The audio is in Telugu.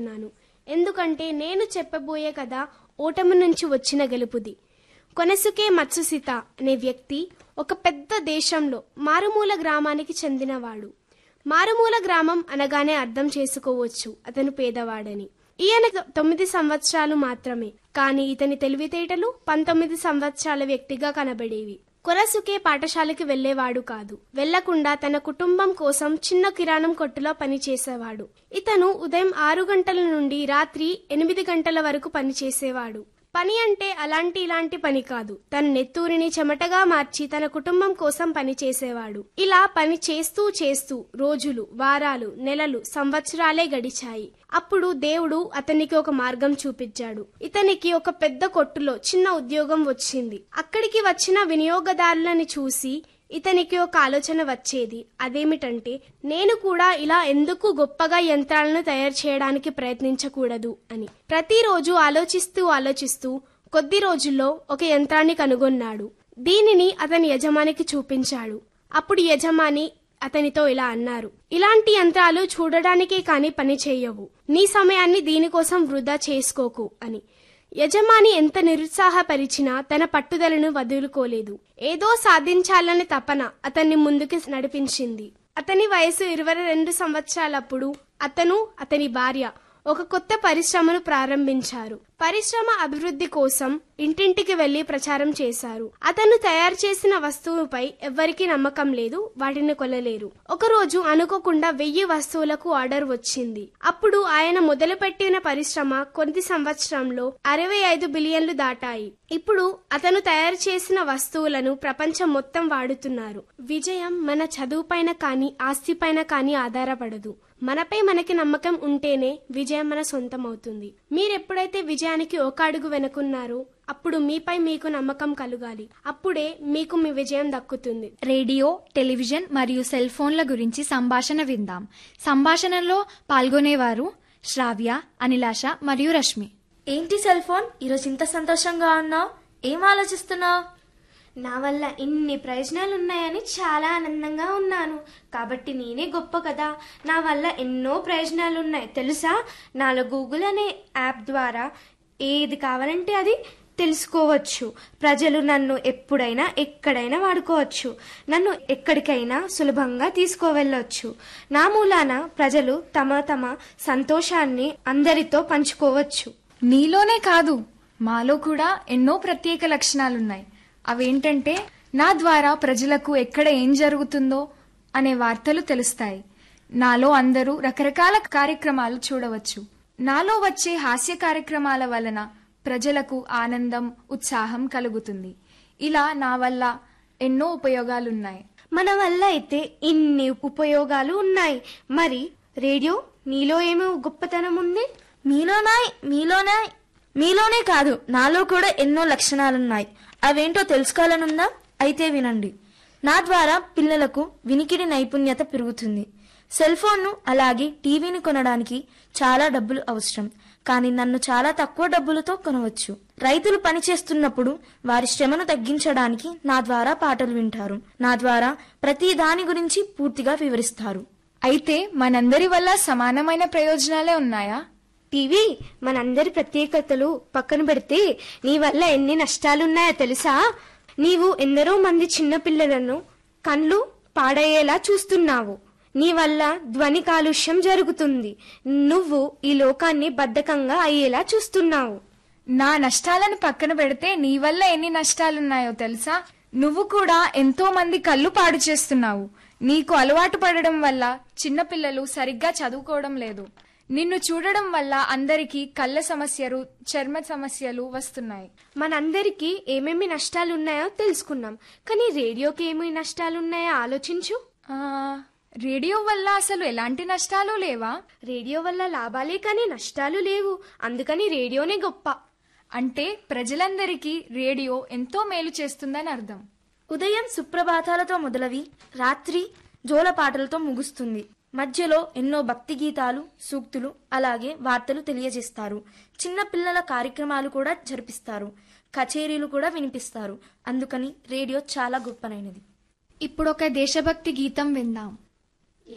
చెప్తున్నాను ఎందుకంటే నేను చెప్పబోయే కథ ఓటమి నుంచి వచ్చిన గెలుపుది కొనసుకే మత్సుసిత అనే వ్యక్తి ఒక పెద్ద దేశంలో మారుమూల గ్రామానికి చెందినవాడు మారుమూల గ్రామం అనగానే అర్థం చేసుకోవచ్చు అతను పేదవాడని ఈయన తొమ్మిది సంవత్సరాలు మాత్రమే కానీ ఇతని తెలివితేటలు పంతొమ్మిది సంవత్సరాల వ్యక్తిగా కనబడేవి కొరసుకే పాఠశాలకి వెళ్లేవాడు కాదు వెళ్లకుండా తన కుటుంబం కోసం చిన్న కిరాణం కొట్టులో పనిచేసేవాడు ఇతను ఉదయం ఆరు గంటల నుండి రాత్రి ఎనిమిది గంటల వరకు పనిచేసేవాడు పని అంటే అలాంటి ఇలాంటి పని కాదు తన నెత్తూరిని చెమటగా మార్చి తన కుటుంబం కోసం పని చేసేవాడు ఇలా పని చేస్తూ చేస్తూ రోజులు వారాలు నెలలు సంవత్సరాలే గడిచాయి అప్పుడు దేవుడు అతనికి ఒక మార్గం చూపించాడు ఇతనికి ఒక పెద్ద కొట్టులో చిన్న ఉద్యోగం వచ్చింది అక్కడికి వచ్చిన వినియోగదారులని చూసి ఇతనికి ఒక ఆలోచన వచ్చేది అదేమిటంటే నేను కూడా ఇలా ఎందుకు గొప్పగా యంత్రాలను తయారు చేయడానికి ప్రయత్నించకూడదు అని ప్రతిరోజు ఆలోచిస్తూ ఆలోచిస్తూ కొద్ది రోజుల్లో ఒక యంత్రాన్ని కనుగొన్నాడు దీనిని అతని యజమానికి చూపించాడు అప్పుడు యజమాని అతనితో ఇలా అన్నారు ఇలాంటి యంత్రాలు చూడడానికే కాని పని చేయవు నీ సమయాన్ని దీనికోసం వృధా చేసుకోకు అని యజమాని ఎంత నిరుత్సాహపరిచినా తన పట్టుదలను వదులుకోలేదు ఏదో సాధించాలనే తపన అతన్ని ముందుకు నడిపించింది అతని వయసు ఇరవై రెండు సంవత్సరాలప్పుడు అతను అతని భార్య ఒక కొత్త పరిశ్రమను ప్రారంభించారు పరిశ్రమ అభివృద్ధి కోసం ఇంటింటికి వెళ్లి ప్రచారం చేశారు అతను తయారు చేసిన వస్తువుపై ఎవ్వరికీ నమ్మకం లేదు వాటిని కొనలేరు ఒకరోజు అనుకోకుండా వెయ్యి వస్తువులకు ఆర్డర్ వచ్చింది అప్పుడు ఆయన మొదలుపెట్టిన పరిశ్రమ కొద్ది సంవత్సరంలో అరవై ఐదు బిలియన్లు దాటాయి ఇప్పుడు అతను తయారు చేసిన వస్తువులను ప్రపంచం మొత్తం వాడుతున్నారు విజయం మన చదువుపైన కానీ ఆస్తిపైన కానీ ఆధారపడదు మనపై మనకి నమ్మకం ఉంటేనే విజయం మన సొంతం అవుతుంది మీరెప్పుడైతే విజయానికి ఒక అడుగు వెనుకున్నారో అప్పుడు మీపై మీకు నమ్మకం కలగాలి అప్పుడే మీకు మీ విజయం దక్కుతుంది రేడియో టెలివిజన్ మరియు సెల్ ఫోన్ల గురించి సంభాషణ విందాం సంభాషణలో పాల్గొనేవారు శ్రావ్య అనిలాష మరియు రష్మి ఏంటి సెల్ ఫోన్ ఈరోజు ఇంత సంతోషంగా ఉన్నావు ఏం ఆలోచిస్తున్నావు నా వల్ల ఇన్ని ప్రయోజనాలు ఉన్నాయని చాలా ఆనందంగా ఉన్నాను కాబట్టి నేనే గొప్ప కదా నా వల్ల ఎన్నో ప్రయోజనాలు ఉన్నాయి తెలుసా నాలో గూగుల్ అనే యాప్ ద్వారా ఏది కావాలంటే అది తెలుసుకోవచ్చు ప్రజలు నన్ను ఎప్పుడైనా ఎక్కడైనా వాడుకోవచ్చు నన్ను ఎక్కడికైనా సులభంగా తీసుకువెళ్ళొచ్చు నా మూలాన ప్రజలు తమ తమ సంతోషాన్ని అందరితో పంచుకోవచ్చు నీలోనే కాదు మాలో కూడా ఎన్నో ప్రత్యేక లక్షణాలున్నాయి అవేంటంటే నా ద్వారా ప్రజలకు ఎక్కడ ఏం జరుగుతుందో అనే వార్తలు తెలుస్తాయి నాలో అందరూ రకరకాల కార్యక్రమాలు చూడవచ్చు నాలో వచ్చే హాస్య కార్యక్రమాల వలన ప్రజలకు ఆనందం ఉత్సాహం కలుగుతుంది ఇలా నా వల్ల ఎన్నో ఉపయోగాలున్నాయి మన వల్ల అయితే ఇన్ని ఉపయోగాలు ఉన్నాయి మరి రేడియో నీలో ఏమి గొప్పతనం ఉంది మీలోనాయ్ మీలోనాయ్ మీలోనే కాదు నాలో కూడా ఎన్నో లక్షణాలున్నాయి అవేంటో తెలుసుకోవాలనుందా అయితే వినండి నా ద్వారా పిల్లలకు వినికిడి నైపుణ్యత పెరుగుతుంది సెల్ ఫోన్ను అలాగే టీవీని కొనడానికి చాలా డబ్బులు అవసరం కానీ నన్ను చాలా తక్కువ డబ్బులతో కొనవచ్చు రైతులు పని చేస్తున్నప్పుడు వారి శ్రమను తగ్గించడానికి నా ద్వారా పాటలు వింటారు నా ద్వారా ప్రతి దాని గురించి పూర్తిగా వివరిస్తారు అయితే మనందరి వల్ల సమానమైన ప్రయోజనాలే ఉన్నాయా టీవీ మనందరి ప్రత్యేకతలు పక్కన పెడితే నీ వల్ల ఎన్ని నష్టాలున్నాయో తెలుసా నీవు ఎందరో మంది చిన్నపిల్లలను కళ్ళు పాడయ్యేలా చూస్తున్నావు నీ వల్ల ధ్వని కాలుష్యం జరుగుతుంది నువ్వు ఈ లోకాన్ని బద్ధకంగా అయ్యేలా చూస్తున్నావు నా నష్టాలను పక్కన పెడితే నీ వల్ల ఎన్ని నష్టాలున్నాయో తెలుసా నువ్వు కూడా ఎంతో మంది కళ్ళు పాడు చేస్తున్నావు నీకు అలవాటు పడడం వల్ల చిన్నపిల్లలు సరిగ్గా చదువుకోవడం లేదు నిన్ను చూడడం వల్ల అందరికీ కళ్ళ సమస్యలు చర్మ సమస్యలు వస్తున్నాయి మనందరికీ ఏమేమి నష్టాలున్నాయో తెలుసుకున్నాం కానీ రేడియోకి ఏమి నష్టాలున్నాయో ఆలోచించు ఆ, రేడియో వల్ల అసలు ఎలాంటి నష్టాలు లేవా రేడియో వల్ల లాభాలే కానీ నష్టాలు లేవు అందుకని రేడియోనే గొప్ప అంటే ప్రజలందరికీ రేడియో ఎంతో మేలు చేస్తుందని అర్థం ఉదయం సుప్రభాతాలతో మొదలవి రాత్రి జోలపాటలతో ముగుస్తుంది మధ్యలో ఎన్నో భక్తి గీతాలు సూక్తులు అలాగే వార్తలు తెలియజేస్తారు చిన్న పిల్లల కార్యక్రమాలు కూడా జరిపిస్తారు కచేరీలు కూడా వినిపిస్తారు అందుకని రేడియో చాలా గొప్పనైనది ఇప్పుడు ఒక దేశభక్తి గీతం విందాం